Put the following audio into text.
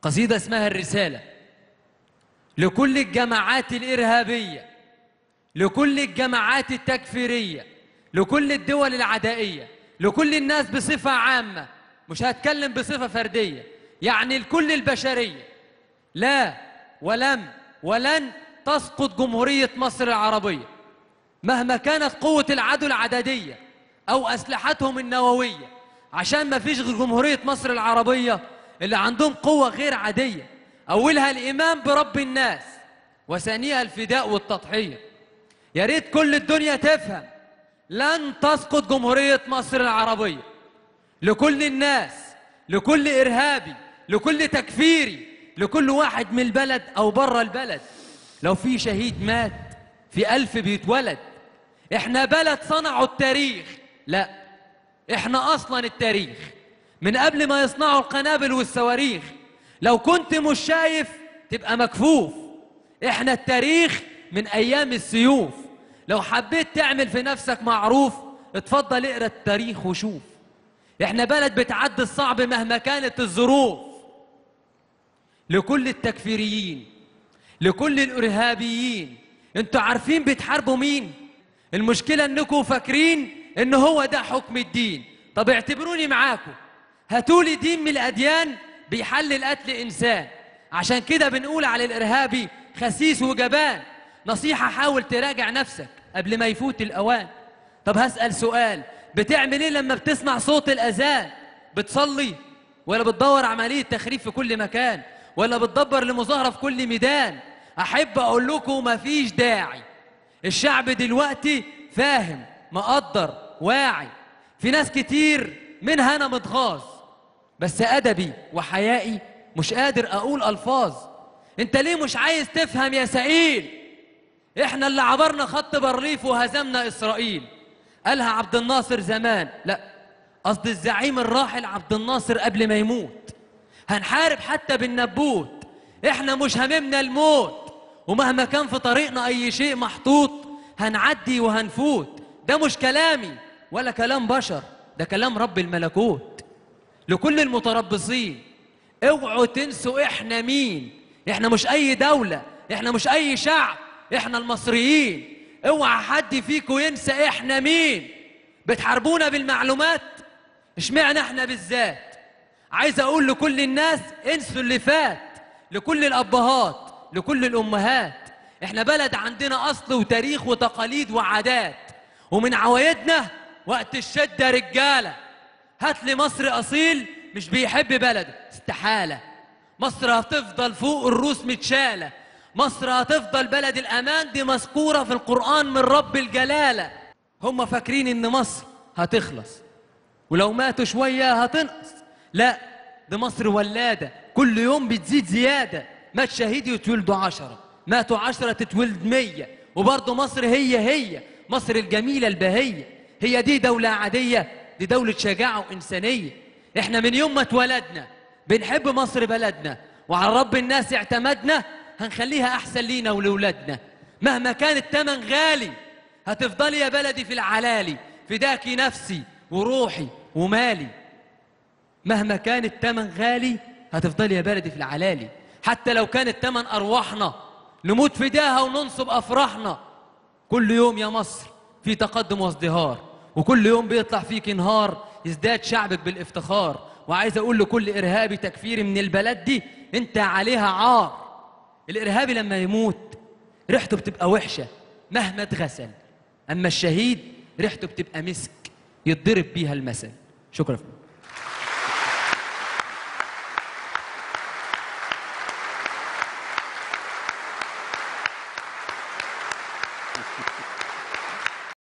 قصيدة اسمها الرسالة لكل الجماعات الإرهابية لكل الجماعات التكفيرية لكل الدول العدائية لكل الناس بصفة عامة مش هتكلم بصفة فردية يعني لكل البشرية لا ولم ولن تسقط جمهورية مصر العربية مهما كانت قوة العدو العددية أو أسلحتهم النووية عشان ما فيش غير جمهورية مصر العربية اللي عندهم قوة غير عادية أولها الإيمان برب الناس وثانيها الفداء والتضحية يا ريت كل الدنيا تفهم لن تسقط جمهورية مصر العربية لكل الناس لكل إرهابي لكل تكفيري لكل واحد من البلد أو بره البلد لو في شهيد مات في ألف بيتولد إحنا بلد صنعوا التاريخ لا إحنا أصلا التاريخ من قبل ما يصنعوا القنابل والصواريخ لو كنت مش شايف تبقى مكفوف إحنا التاريخ من أيام السيوف لو حبيت تعمل في نفسك معروف اتفضل اقرا التاريخ وشوف احنا بلد بتعدي الصعب مهما كانت الظروف لكل التكفيريين لكل الارهابيين انتوا عارفين بتحاربوا مين المشكله انكم فاكرين ان هو ده حكم الدين طب اعتبروني معاكم هاتولي دين من الاديان بيحلل قتل انسان عشان كده بنقول على الارهابي خسيس وجبان نصيحه حاول تراجع نفسك قبل ما يفوت الاوان طب هسال سؤال بتعمل ايه لما بتسمع صوت الاذان بتصلي ولا بتدور عمليه تخريب في كل مكان ولا بتدبر لمظاهره في كل ميدان احب اقول لكم مفيش داعي الشعب دلوقتي فاهم مقدر واعي في ناس كتير منها انا متغاظ بس ادبي وحيائي مش قادر اقول الفاظ انت ليه مش عايز تفهم يا سئيل احنا اللي عبرنا خط بارليف وهزمنا اسرائيل قالها عبد الناصر زمان لا قصد الزعيم الراحل عبد الناصر قبل ما يموت هنحارب حتى بالنبوت احنا مش هممنا الموت ومهما كان في طريقنا اي شيء محطوط هنعدي وهنفوت ده مش كلامي ولا كلام بشر ده كلام رب الملكوت لكل المتربصين اوعوا تنسوا احنا مين احنا مش اي دولة احنا مش اي شعب احنا المصريين اوعى حد فيكم ينسى احنا مين بتحاربونا بالمعلومات اشمعنى احنا بالذات عايز اقول لكل الناس انسوا اللي فات لكل الابهات لكل الامهات احنا بلد عندنا اصل وتاريخ وتقاليد وعادات ومن عوايدنا وقت الشده رجاله هات لي مصري اصيل مش بيحب بلده استحاله مصر هتفضل فوق الروس متشاله مصر هتفضل بلد الامان دي مذكوره في القران من رب الجلاله هم فاكرين ان مصر هتخلص ولو ماتوا شويه هتنقص لا دي مصر ولاده كل يوم بتزيد زياده مات شهيد يتولدوا عشرة ماتوا عشرة تتولد مية وبرضه مصر هي هي مصر الجميلة البهية هي دي دولة عادية دي دولة شجاعة وإنسانية إحنا من يوم ما اتولدنا بنحب مصر بلدنا وعلى رب الناس اعتمدنا هنخليها أحسن لينا ولولادنا مهما كان التمن غالي هتفضلي يا بلدي في العلالي فداكي نفسي وروحي ومالي مهما كان التمن غالي هتفضلي يا بلدي في العلالي حتى لو كان التمن أرواحنا نموت فداها وننصب أفراحنا كل يوم يا مصر في تقدم وازدهار وكل يوم بيطلع فيك نهار يزداد شعبك بالافتخار وعايز أقول لكل إرهابي تكفيري من البلد دي أنت عليها عار الإرهابي لما يموت ريحته بتبقى وحشة مهما اتغسل أما الشهيد ريحته بتبقى مسك يتضرب بيها المثل شكرا